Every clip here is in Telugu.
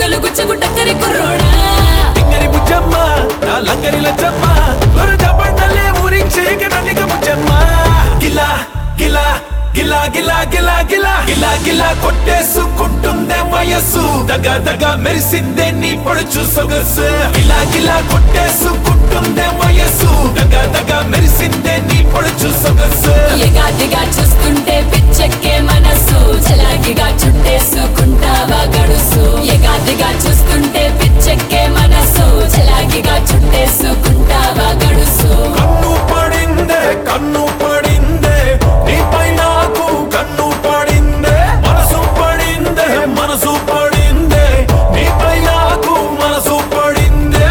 గుండెలు గుచ్చకు టక్కరి కుర్రోడా టింగరి బుజ్జమ్మ నా లంగరి లచ్చమ్మ దొరద బండలే ఊరించేక నన్నిక బుజ్జమ్మ గిలా గిలా గిలా గిలా గిలా గిలా గిలా గిలా కొట్టేసుకుంటుందే వయస్సు దగ దగ మెరిసిందే నీ పడుచు సొగసు గిలా గిలా కొట్టేసుకుంటుందే వయస్సు దగ దగ మెరిసిందే నీ పడుచు సొగసు ఎగాదిగా చూస్తుంటే పిచ్చెక్కే మనసు చలాగిగా చుట్టేసుకుంటావా గడుసు ఎగాదిగా చూస్తుంటే పిచ్చెక్కే మనసు చలాగిగా చుట్టేసుకుంటావా గడుసు కన్ను పడిందే కన్ను పడిందే నీపై నాకు కన్ను పడిందే మనసు పడిందే మనసు పడిందే నీపై నాకు మనసు పడిందే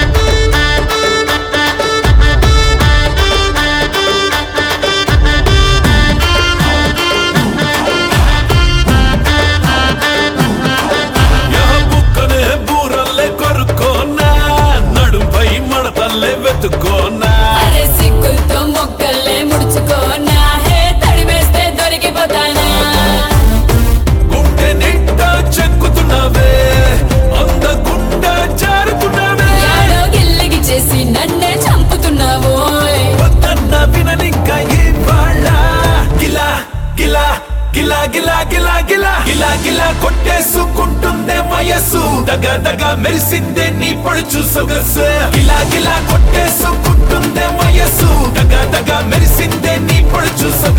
యా బుక్కనే బూరల్లే కొరుకోనా నడుంపై మడతల్లే వెతుకోనా అరే సిగ్గులతో మొక్కల్లే ముడుచుకోనా హే తడివేస్తే దొరికిపోతానా గుండె నిండా చెక్కుతున్నావే అందకుండా జారుతున్నావే యాడో గిల్లిగి చేసి నన్నే చంపుతున్నావోయ్ వద్దన్న విననింక ఇవాళ గిలా గిలా గిలా గిలా గిలా గిలా గిలా గిలా కొట్టేసుకుంటుందే వయస్సు దగ దగ మెరిసిందే నీ పడుచు సొగసు గిలా గిలా కొట్టేసుకుంటుందే వయస్సు దగ దగ మెరిసిందే నీ పడుచు సొగసు